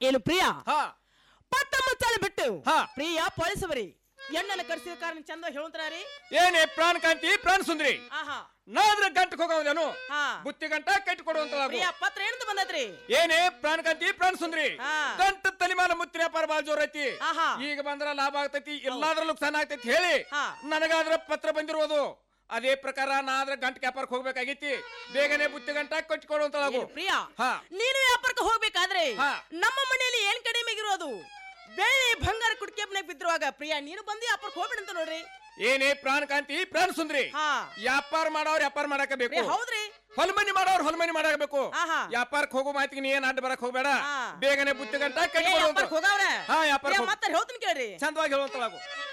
ಏನು ಪ್ರಿಯ ಹಾ ಪಟ್ಟ ಮುಚ್ಚಾಲೆ ಬಿಟ್ಟು ಹಾ. ಪ್ರಿಯ ಪೊಲೀಸವರಿ ಎಣ್ಣನ ಕರ್ಸಿದ ಕಾರಣ ಚಂದ ಹೇಳುತ್ತಾರಿ ಏನೇ ಪ್ರಾಣ ಕಾಂತಿ ಪ್ರಾಣ ಸುಂದ್ರಿ ಆಹಾ ನಾದ್ರ ಗಂಟಕ್ಕೆ ಹೋಗೋದೇನು ಹಾ ಬುತ್ತಿ ಗಂಟ ಕಟ್ಟಿ ಕೊಡುವಂತಳಾಗು ಪ್ರಿಯ ಪತ್ರ ಏನಂತ ಬಂದತ್ರಿ ಏನೇ ಪ್ರಾಣ ಕಾಂತಿ ಪ್ರಾಣ ಸುಂದ್ರಿ ಹಾ. ಗಂಟ ತಲಿಮಾನ ಮುತ್ತಿನ ವ್ಯಾಪಾರ ಬಾಳ ಜೋರ್ ಐತಿ ಆಹಾ. ಈಗ ಬಂದ್ರ ಲಾಭ ಆಗ್ತೈತಿ ಇಲ್ಲಾದ್ರ ನುಕ್ಸಾನ ಆಗ್ತೈತಿ ಹೇಳಿ ಹಾ. ನನಗಾದ್ರ ಪತ್ರ ಬಂದಿರೋದು ಅದೇ ಪ್ರಕಾರ ನಾ ಆದ್ರ ಗಂಟ ವ್ಯಾಪಾರಕ್ಕೆ ಹೋಗ್ಬೇಕಾಗೈತಿ ಬೇಗನೆ ಬುತ್ತಿ ಗಂಟ ಕಟ್ಟಿ ಕೊಡುವಂತಳಾಗು ಏನು ಪ್ರಿಯ ಹಾ. ನೀನು ವ್ಯಾಪಾರಕ್ಕೆ ಹೋಗ್ಬೇಕಾದ್ರೆ ಹಾ. ನಮ್ಮ ಮನೆಯಲ್ಲಿ ಏನ್ ಕಡಿಮೆ ಇರೋದು ಬೆಳ್ಳಿ ಬಂಗಾರ ಕುಡ್ಕೆ ಮನೆಗೆ ಬಿದ್ದಿರುವಾಗ ಪ್ರಿಯ ನೀನು ಬಂದು ವ್ಯಾಪಾರಕ್ಕೆ ಹೋಗ್ಬಿಡಂತ ನೋಡ್ರಿ ಏನೇ ಪ್ರಾಣ ಕಾಂತಿ ಪ್ರಾಣ ಸುಂದ್ರಿ ಹಾ ವ್ಯಾಪಾರ ಮಾಡೋರ್ ವ್ಯಾಪಾರ ಮಾಡಾಕ ಪ್ರಿಯ ಬೇಕು ಹೌದ್ರಿ ಹೊಲ್ಮನಿ ಮಾಡೋರ್ ಹೊಲ್ಮನಿ ಮಾಡಬೇಕು ಆಹಾ. ವ್ಯಾಪಾರಕ್ಕೆ ಹೋಗೋ ಮಾತಿಗೆ ನೀ ಏನ್ ಅಡ್ಡ ಬರಕ್ ಹೋಗ್ಬೇಡ ಹಾ. ಬೇಗನೆ ಬುತ್ತಿ ಗಂಟ ಏ, ಕಟ್ಟಿ ವ್ಯಾಪಾರಕ್ಕೆ ಹೋಗವ್ರೆ ಹಾ, ವ್ಯಾಪಾರಕ್ಕೆ ಪ್ರಿಯ, ಹೋಗ್- ಮತ್ತೆ ಹೇಳ್ತೀನಿ ಕೇಳ್ರಿ ಚಂದವಾಗಿ ಹೇಳುವಂತಳಾಗು